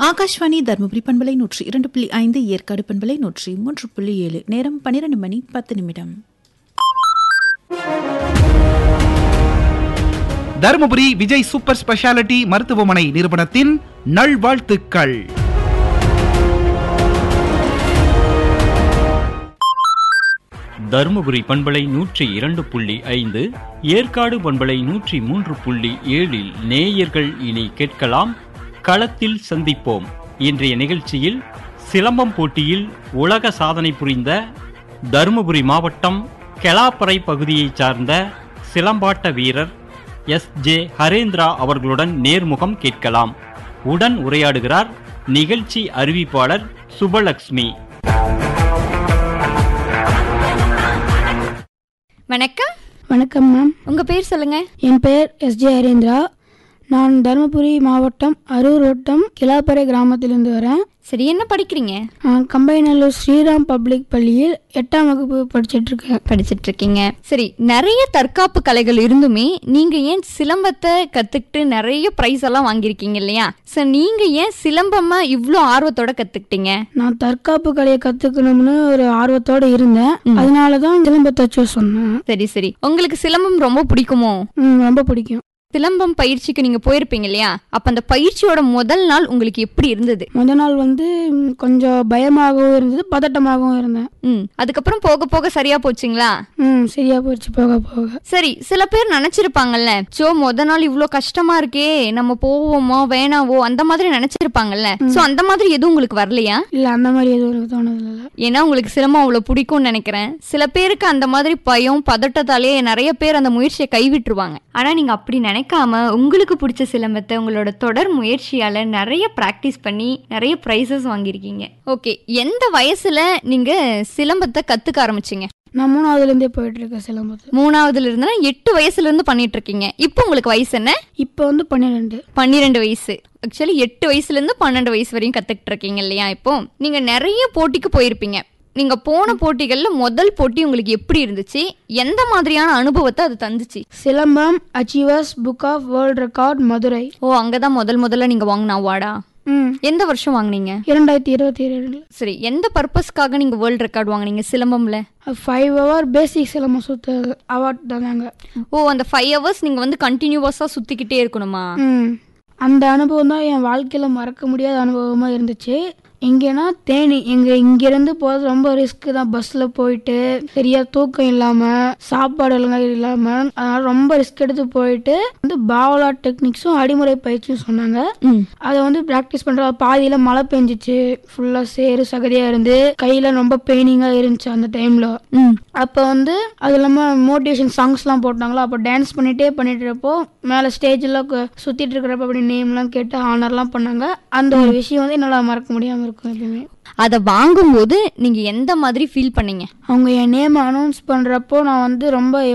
ஆகாஷ்வாணி தருமபுரி பண்பலை நூற்றி இரண்டு புள்ளி ஐந்து ஏற்காடு பண்பலை நூற்றி மூன்று புள்ளி ஏழு நேரம் பன்னிரண்டு மணி பத்து நிமிடம் தருமபுரி விஜய் சூப்பர் ஸ்பெஷாலிட்டி மருத்துவமனை நிறுவனத்தின் நல்வாழ்த்துக்கள் தருமபுரி பண்பலை நூற்றி இரண்டு புள்ளி ஐந்து ஏற்காடு பண்பலை நூற்றி மூன்று புள்ளி ஏழில் நேயர்கள் இனி கேட்கலாம் களத்தில் சந்திப்போம் இன்றைய நிகழ்ச்சியில் சிலம்பம் போட்டியில் உலக சாதனை புரிந்த தருமபுரி மாவட்டம் கெலாப்பறை பகுதியைச் சார்ந்த சிலம்பாட்ட வீரர் எஸ் ஜே ஹரேந்திரா அவர்களுடன் நேர்முகம் கேட்கலாம் உடன் உரையாடுகிறார் நிகழ்ச்சி அறிவிப்பாளர் சுபலக்ஷ்மி வணக்கம் வணக்கம் மேம் உங்க பேர் சொல்லுங்க என் பெயர் எஸ் ஜே ஹரேந்திரா நான் தருமபுரி மாவட்டம் அரூர் வட்டம் கிளாப்பறை கிராமத்திலிருந்து வரேன் சரி என்ன படிக்கிறீங்க நான் கம்பைநல்லூர் ஸ்ரீராம் பப்ளிக் பள்ளியில் எட்டாம் வகுப்பு படிச்சிட்டு இருக்கேன் படிச்சிட்டு இருக்கீங்க சரி நிறைய தற்காப்பு கலைகள் இருந்துமே நீங்க ஏன் சிலம்பத்தை கத்துக்கிட்டு நிறைய பிரைஸ் எல்லாம் வாங்கியிருக்கீங்க இல்லையா சோ நீங்க ஏன் சிலம்பமா இவ்ளோ ஆர்வத்தோட கத்துக்கிட்டீங்க நான் தற்காப்பு கலையை கத்துக்கணும்னு ஒரு ஆர்வத்தோட இருந்தேன் அதனால தான் சிலம்பத்தை சூஸ் சொன்னேன் சரி சரி உங்களுக்கு சிலம்பம் ரொம்ப பிடிக்குமோ ம், ரொம்ப பிடிக்கும் சிலம்பம் பயிற்சிக்கு நீங்க போயிருப்பீங்க இல்லையா அப்ப அந்த பயிற்சியோட முதல் நாள் உங்களுக்கு எப்படி இருந்தது முத நாள் வந்து ம், கொஞ்சம் பயமாகவும் இருந்தது பதட்டமாகவும் இருந்தேன் ம் அதுக்கப்புறம் போக போக சரியா போச்சுங்களா ம் சரியா போச்சு போக போக சரி சில பேர் நினைச்சிருப்பாங்கல்ல சோ முத நாள் இவ்ளோ கஷ்டமா இருக்கே நம்ம போவோமோ வேணாவோ அந்த மாதிரி நினைச்சிருப்பாங்கல்ல சோ அந்த மாதிரி எதுவும் உங்களுக்கு வரலையா இல்லை அந்த மாதிரி எதுவும் எனக்கு தோணுதில்ல ஏன்னா உங்களுக்கு சிலம்பம் அவ்வளவு பிடிக்கும்னு நினைக்கிறேன் சில பேருக்கு அந்த மாதிரி பயம் பதட்டத்தாலே நிறைய பேர் அந்த முயற்சியை கைவிட்டுருவாங்க ஆனா நீங்க அப்படி நினைக்காம உங்களுக்கு பிடிச்ச சிலம்பத்தை உங்களோட தொடர் முயற்சியால நிறைய பிராக்டிஸ் பண்ணி நிறைய பிரைசஸ் வாங்கியிருக்கீங்க ஓகே எந்த வயசுல நீங்க சிலம்பத்தை கத்துக்க ஆரம்பிச்சீங்க நான் மூணாவதுலேருந்தே போயிட்டு இருக்கேன் சிலம்பத்து மூணாவதுல இருந்துனா எட்டு வயசுல இருந்து பண்ணிட்டு இருக்கீங்க இப்போ உங்களுக்கு வயசு என்ன இப்போ வந்து பன்னிரெண்டு பன்னிரெண்டு வயசு ஆக்சுவலி எட்டு வயசுல இருந்து பன்னெண்டு வயசு வரையும் கத்துக்கிட்டு இருக்கீங்க இல்லையா இப்போ நீங்க நிறைய போட்டிக்கு போயிருப்பீங்க நீங்க போன போட்டிகள்ல முதல் போட்டி உங்களுக்கு எப்படி இருந்துச்சு எந்த மாதிரியான அனுபவத்தை அது தந்துச்சு Silambam achievers book of world record Madurai ஓ அங்கதான் முதல் முதல்ல நீங்க வாங்கின அவார்டா ம் எந்த வருஷம் வாங்குனீங்க இரண்டாயிரத்தி இருபத்தி ஏழில் சரி எந்த பர்பஸ்க்காக நீங்க வேர்ல்ட் ரெக்கார்ட் வாங்குனீங்க சிலம்பம்ல ஃபைவ் ஹவர் பேசிக் சிலம்பம் சுத்த அவார்ட் தந்தாங்க ஓ அந்த ஃபைவ் ஹவர்ஸ் நீங்க வந்து கண்டினியூவஸா சுத்திக்கிட்டே இருக்கணுமா ம் அந்த அனுபவம் தான் என் வாழ்க்கையில் மறக்க முடியாத அனுபவமாக இருந்துச்சு எங்கேனா தேனி எங்க இங்கேருந்து போகிறது ரொம்ப ரிஸ்க் தான் பஸ்ஸில் போயிட்டு சரியா தூக்கம் இல்லாமல் சாப்பாடு ஒழுங்கா இல்லாமல் அதனால ரொம்ப ரிஸ்க் எடுத்து போயிட்டு வந்து பாவலா டெக்னிக்ஸும் அடிமுறை பயிற்சியும் சொன்னாங்க ம் அதை வந்து ப்ராக்டிஸ் பண்ணுற பாதியில் மழை பெஞ்சிச்சு ஃபுல்லாக சேறு சகதியாக இருந்து கையில் ரொம்ப பெயினிங்காக இருந்துச்சு அந்த டைமில் ம் அப்போ வந்து அது இல்லாமல் மோட்டிவேஷன் சாங்ஸ்லாம் போட்டாங்களா அப்போ டான்ஸ் பண்ணிகிட்டே பண்ணிட்டு இருப்போ மேலே ஸ்டேஜில் சுற்றிட்டு இருக்கிறப்ப அப்படி நேம்லாம் கேட்டு ஆனர்லாம் பண்ணாங்க அந்த ஒரு விஷயம் வந்து என்னால் மறக்க முடியாமல் இருக்கும் எப்பயுமே அதை வாங்கும்போது நீங்க எந்த மாதிரி ஃபீல் பண்ணீங்க அவங்க என் நேம் அனௌன்ஸ் பண்ணுறப்போ நான் வந்து ரொம்ப